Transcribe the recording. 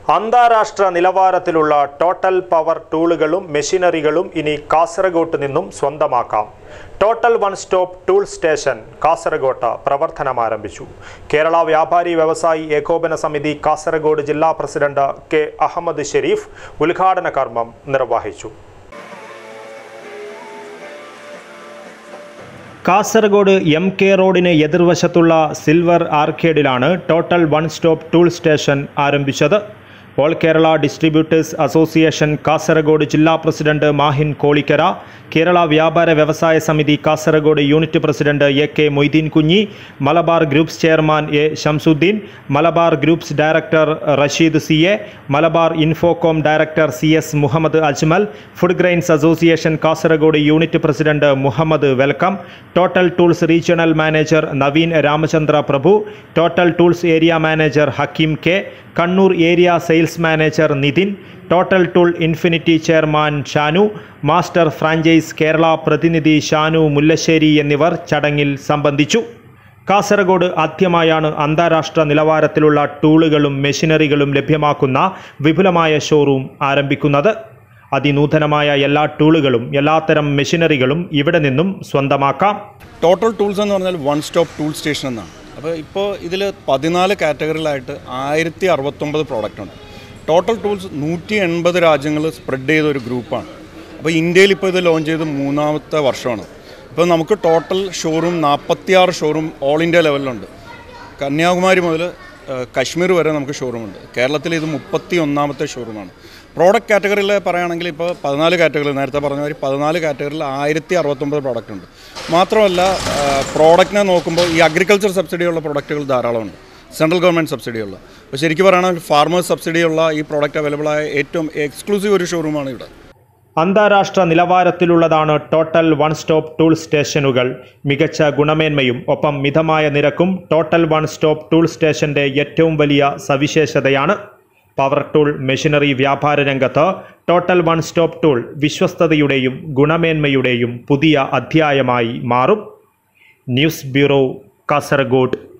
അന്താരാഷ്ട്ര നിലവാരത്തിലുള്ള total power ടൂളുകളും മെഷീനറികളും ഇനി കാസർഗോട്ട് നിന്നും സ്വന്തമാക്കാം total one stop tool station കാസർഗോട്ട് പ്രവർത്തനം ആരംഭിച്ചു കേരള വ്യാപാരി വ്യവസായി ഏകോപന സമിതി കാസർഗോഡ് ജില്ലാ പ്രസിഡന്റ് കെ അഹമ്മദ് ഷെരീഫ് ഉദ്ഘാടന കർമ്മം നിർവഹിച്ചു കാസർഗോഡ് എം കെ റോഡിന് എതിർവശത്തുള്ള സിൽവർ ആർക്കേഡിലാണ് total one stop tool station ആരംഭിച്ചത് all Kerala distributors association Kasaragod ജില്ലാ president Mahin Kolikkara Kerala Vyapara Vyavasaya Samiti Kasaragod unit president A K Moideen Kunhi Malabar groups chairman A Shamsuddin Malabar groups director Rasheed C A Malabar infocom director C S Muhammad Ajmal food grains association Kasaragod unit president Muhammad welcome total tools regional manager Naveen Ramachandra Prabhu total tools area manager Hakeem K Kannur area sales manager Nithin total tool infinity chairman Shanu master franchise Kerala പ്രതിനിധി ഷാനു മുല്ലശ്ശേരി എന്നിവർ ചടങ്ങിൽ സംബന്ധിച്ചു കാസർഗോഡ് ആദ്യമായാണ് അന്താരാഷ്ട്ര നിലവാരത്തിലുള്ള ടൂളുകളും മെഷീനറികളും ലഭ്യമാക്കുന്ന വിപുലമായ showroom ആരംഭിക്കുന്നത് അതിനൂതനമായ എല്ലാ ടൂളുകളും എല്ലാത്തരം മെഷീനറികളും ഇവിടെ നിന്നും സ്വന്തമാക്കാം ടോട്ടൽ ടൂൾസ് എന്ന് പറഞ്ഞാൽ വൺ സ്റ്റോപ്പ് ടൂൾ സ്റ്റേഷൻ എന്നാണ് അപ്പോൾ ഇപ്പോൾ ഇതിൽ പതിനാല് കാറ്റഗറികളായിട്ട് ആയിരത്തി അറുപത്തൊമ്പത് പ്രോഡക്റ്റ് ഉണ്ട് ടോട്ടൽ ടൂൾസ് നൂറ്റി എൺപത് രാജ്യങ്ങൾ സ്പ്രെഡ് ചെയ്ത ഒരു ഗ്രൂപ്പാണ് അപ്പോൾ ഇന്ത്യയിൽ ഇപ്പോൾ ഇത് ലോഞ്ച് ചെയ്ത് മൂന്നാമത്തെ വർഷമാണ് ഇപ്പോൾ നമുക്ക് ടോട്ടൽ ഷോറൂം നാൽപ്പത്തിയാറ് ഷോറൂം ഓൾ ഇന്ത്യ ലെവലിലുണ്ട് കന്യാകുമാരി മുതൽ ഏഹ്, കശ്മീർ വരെ നമുക്ക് ഷോറൂമുണ്ട് കേരളത്തിൽ ഇത് മുപ്പത്തി ഒന്നാമത്തെ ഷോറൂമാണ് പ്രോഡക്റ്റ് കാറ്റഗറിയിൽ പറയുകയാണെങ്കിൽ ഇപ്പോൾ പതിനാല് കാറ്റഗറി നേരത്തെ പറഞ്ഞ മാതിരി പതിനാല് കാറ്റഗറിയിൽ ആയിരത്തി അറുപത്തൊമ്പത് പ്രോഡക്റ്റ് ഉണ്ട് മാത്രമല്ല പ്രോഡക്റ്റിനെ നോക്കുമ്പോൾ ഈ അഗ്രികൾച്ചർ സബ്സിഡിയുള്ള പ്രോഡക്റ്റുകൾ ധാരാളമുണ്ട് സെൻട്രൽ ഗവൺമെൻറ് സബ്സിഡിയുള്ള അപ്പോൾ ശരിക്കും പറയുകയാണെങ്കിൽ ഫാർമേഴ്സ് സബ്സിഡിയുള്ള ഈ പ്രോഡക്റ്റ് അവൈലബിൾ ആയ ഏറ്റവും എക്സ്ക്ലൂസീവ് ഒരു ഷോറൂമാണ് ഇവിടെ അന്താരാഷ്ട്ര നിലവാരത്തിലുള്ളതാണ് ടോട്ടൽ വൺ സ്റ്റോപ്പ് ടൂൾ സ്റ്റേഷനുകൾ മികച്ച ഗുണമേന്മയും ഒപ്പം മിതമായ നിരക്കും ടോട്ടൽ വൺ സ്റ്റോപ്പ് ടൂൾ സ്റ്റേഷന്റെ ഏറ്റവും വലിയ സവിശേഷതയാണ് പവർ ടൂൾ മെഷീനറി വ്യാപാര രംഗത്ത് ടോട്ടൽ വൺ സ്റ്റോപ്പ് ടൂൾ വിശ്വസ്തതയുടെയും ഗുണമേന്മയുടെയും പുതിയ അധ്യായമായി മാറും ന്യൂസ് ബ്യൂറോ കാസർഗോഡ്